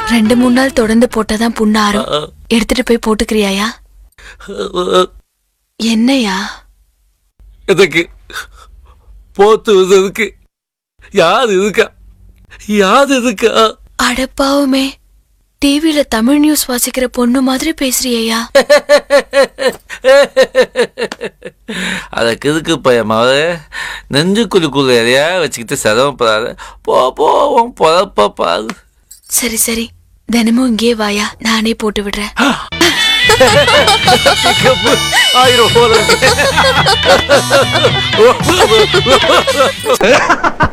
ரெண்டு மூணு நாள் தொடர்ந்து போட்டாதான் புண்ணு ஆறும் எடுத்துட்டு போய் போட்டுக்கிறியாயா என்னையா எதுக்கு போத்து எதுக்கு யாது இருக்கா யாது இருக்கா அடப்பாவுமே டிவில தமிழ் நியூஸ் வாசிக்கிற பொண்ணு மாதிரி பேசுறியா அதுக்கு எதுக்கு பயமாவ நெஞ்சுக்குள்ளுக்குள்ள எதையா வச்சுக்கிட்டு சிரமப்படாத போ போ உன் பொழப்ப பாரு சரி சரி தினமும் இங்கே வாயா நானே போட்டு விடுறேன் ஆயிரம் போல இருக்கு